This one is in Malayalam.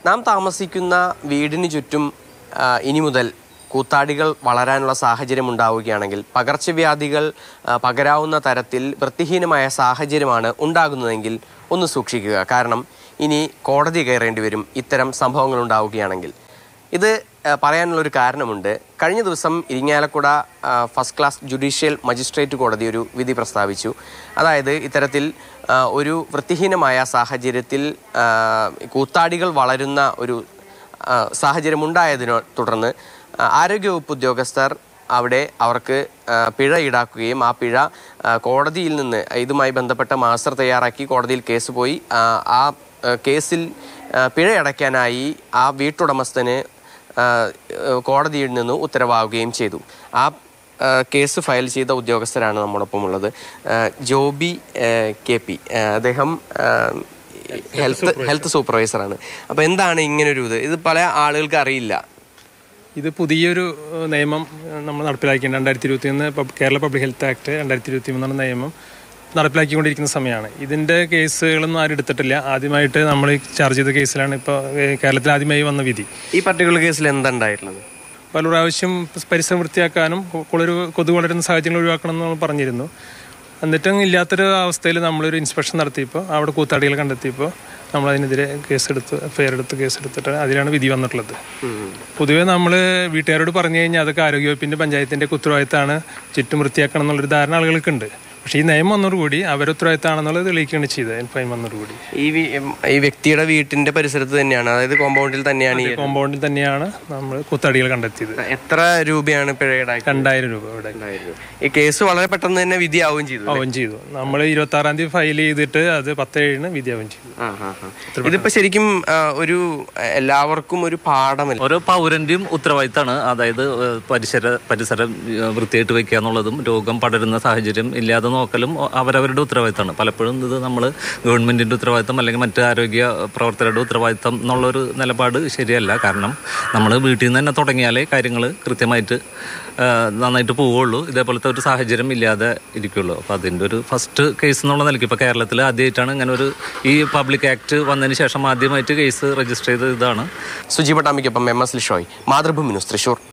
നാം താമസിക്കുന്ന വീടിന് ചുറ്റും ആ, ഇനി മുതൽ കൂത്താടികൾ വളരാനുള്ള സാഹചര്യം ഉണ്ടാവുകയാണെങ്കിൽ പകർച്ചവ്യാധികൾ ആ, പകരാവുന്ന തരത്തിൽ വൃത്തിഹീനമായ സാഹചര്യമാണ് ഉണ്ടാകുന്നതെങ്കിൽ ഒന്ന് സൂക്ഷിക്കുക കാരണം ഇനി കോടതി കയറേണ്ടി വരും ഇത്തരം സംഭവങ്ങൾ ഉണ്ടാവുകയാണെങ്കിൽ ഇത് ആ, പറയാനുള്ളൊരു കാരണമുണ്ട് കഴിഞ്ഞ ദിവസം ഇരിങ്ങാലക്കുട ആ, ഫസ്റ്റ് ക്ലാസ് ജുഡീഷ്യൽ മജിസ്ട്രേറ്റ് കോടതി ഒരു വിധി പ്രസ്താവിച്ചു അതായത് ഇത്തരത്തിൽ ആ, ഒരു വൃത്തിഹീനമായ സാഹചര്യത്തിൽ ആ, കൂത്താടികൾ വളരുന്ന ഒരു ആ, സാഹചര്യം ഉണ്ടായതിനെ തുടർന്ന് ആ, ആരോഗ്യവകുപ്പ് ഉദ്യോഗസ്ഥർ അവിടെ അവർക്ക് ആ, പിഴ ഈടാക്കുകയും ആ പിഴ ആ, കോടതിയിൽ നിന്ന് ഇതുമായി ബന്ധപ്പെട്ട മാസ്റ്റർ തയ്യാറാക്കി കോടതിയിൽ കേസ് പോയി ആ, ആ ആ, കേസിൽ ആ, പിഴ അടയ്ക്കാനായി ആ വീട്ടുടമസ്ഥന് ആ, കോടതിയിൽ നിന്ന് ഉത്തരവാവുകയും ചെയ്തു ആ ആ, കേസ് ഫയൽ ചെയ്ത ഉദ്യോഗസ്ഥരാണ് നമ്മോടൊപ്പം ഉള്ളത് ആ, ജോബി ആ, കെ പി ആ, അദ്ദേഹം ആ, ഹെൽത്ത് ഹെൽത്ത് സൂപ്പർവൈസറാണ് അപ്പോൾ എന്താണ് ഇങ്ങനൊരു ഇത് ഇത് പല ആളുകൾക്ക് അറിയില്ല ഇത് പുതിയൊരു ഏഹ്, നിയമം ഏഹ്, നമ്മൾ നടപ്പിലാക്കിയിട്ടുണ്ട് രണ്ടായിരത്തി ഇരുപത്തി ഒന്ന് കേരള പബ്ലിക് ഹെൽത്ത് ആക്ട് രണ്ടായിരത്തി ഇരുപത്തി മൂന്നാണ് നിയമം നടപ്പിലാക്കിക്കൊണ്ടിരിക്കുന്ന സമയമാണ് ഇതിൻ്റെ കേസുകളൊന്നും ആരും എടുത്തിട്ടില്ല ആദ്യമായിട്ട് നമ്മൾ ചാർജ് ചെയ്ത കേസിലാണ് ഇപ്പോൾ കേരളത്തിൽ ആദ്യമായി വന്ന വിധി ഈ പർട്ടിക്കുലർ കേസിൽ എന്തുണ്ടായിട്ടുള്ളത് പല പ്രാവശ്യം പരിസരം വൃത്തിയാക്കാനും കുളൊരു കൊതു വളരുന്ന സാഹചര്യങ്ങൾ ഒഴിവാക്കണം എന്ന് നമ്മൾ പറഞ്ഞിരുന്നു എന്നിട്ടും ഇല്ലാത്തൊരു അവസ്ഥയിൽ നമ്മളൊരു ഇൻസ്പെക്ഷൻ നടത്തിയപ്പോൾ അവിടെ കൂത്താടികൾ കണ്ടെത്തിയപ്പോൾ നമ്മൾ അതിനെതിരെ കേസെടുത്ത് എഫ്ഐആർ എടുത്ത് കേസെടുത്തിട്ട് അതിലാണ് വിധി വന്നിട്ടുള്ളത് പൊതുവേ നമ്മൾ വീട്ടുകാരോട് പറഞ്ഞു കഴിഞ്ഞാൽ അതൊക്കെ ആരോഗ്യവകുപ്പിൻ്റെ പഞ്ചായത്തിൻ്റെ ഉത്തരവാദിത്തമാണ് ചുറ്റും വൃത്തിയാക്കണം എന്നുള്ളൊരു ധാരണ ആളുകൾക്കുണ്ട് പക്ഷേ ഈ നിയമം വന്നതോടുകൂടി അവരുടെ ഉത്തരവാദിത്തമാണെന്നുള്ളത് തെളിയിക്കുകയാണ് ചെയ്തത് ഫൈൻ വന്നതോടുകൂടി ഈ വി- ഈ വ്യക്തിയുടെ വീട്ടിന്റെ പരിസരത്ത് തന്നെയാണ് അതായത് കോമ്പൗണ്ടിൽ തന്നെയാണ് ഈ കോമ്പൗണ്ടിൽ തന്നെയാണ് നമ്മൾ കൂത്താടികൾ കണ്ടെത്തിയത് എത്ര രൂപയാണ് പിഴ ഈടാക്കിയത് രണ്ടായിരം രൂപ ഇവിടെ ഈ കേസ് വളരെ പെട്ടെന്ന് തന്നെ വിധിയാവുകയും ചെയ്തു ആവുകയും ചെയ്തു നമ്മൾ ഇരുപത്തി ആറാം തീയതി ഫയൽ ചെയ്തിട്ട് അത് പത്ത് ഏഴിന് വിധിയാവുകയും ചെയ്തു ആ, ആ, ആ. ഇതിപ്പോ ശരിക്കും ആ, ഒരു എല്ലാവർക്കും ഒരു പാഠമല്ല ഓരോ പൗരന്റെയും ഉത്തരവാദിത്തമാണ് അതായത് ഏഹ്, പരിസര പരിസരം ഏഹ്, വൃത്തിയായിട്ട് വെക്കുക എന്നുള്ളതും രോഗം പടരുന്ന സാഹചര്യം ഇല്ലാതെ നോക്കലും അവരവരുടെ ഉത്തരവാദിത്തമാണ് പലപ്പോഴും ഇത് നമ്മൾ ഗവൺമെന്റിന്റെ ഉത്തരവാദിത്തം അല്ലെങ്കിൽ മറ്റ് ആരോഗ്യ പ്രവർത്തകരുടെ ഉത്തരവാദിത്തം എന്നുള്ളൊരു നിലപാട് ശരിയല്ല കാരണം നമ്മൾ വീട്ടിൽ നിന്ന് തന്നെ തുടങ്ങിയാലേ കാര്യങ്ങൾ കൃത്യമായിട്ട് ഏഹ്, നന്നായിട്ട് പോവുള്ളൂ ഇതേപോലത്തെ ഒരു സാഹചര്യം ഇല്ലാതെ ഇരിക്കുള്ളൂ അപ്പോൾ അതിൻ്റെ ഒരു ഫസ്റ്റ് കേസ് എന്നുള്ള നിലയ്ക്ക് ഇപ്പോൾ കേരളത്തിൽ ആദ്യമായിട്ടാണ് ഇങ്ങനെ ഒരു ഈ പബ്ലിക് ആക്ട് വന്നതിന് ശേഷം ആദ്യമായിട്ട് കേസ് രജിസ്റ്റർ ചെയ്ത ഇതാണ് സുജി പട്ടാമിക്കൊപ്പം M S Lishoy Mathrubhumi news Thrissur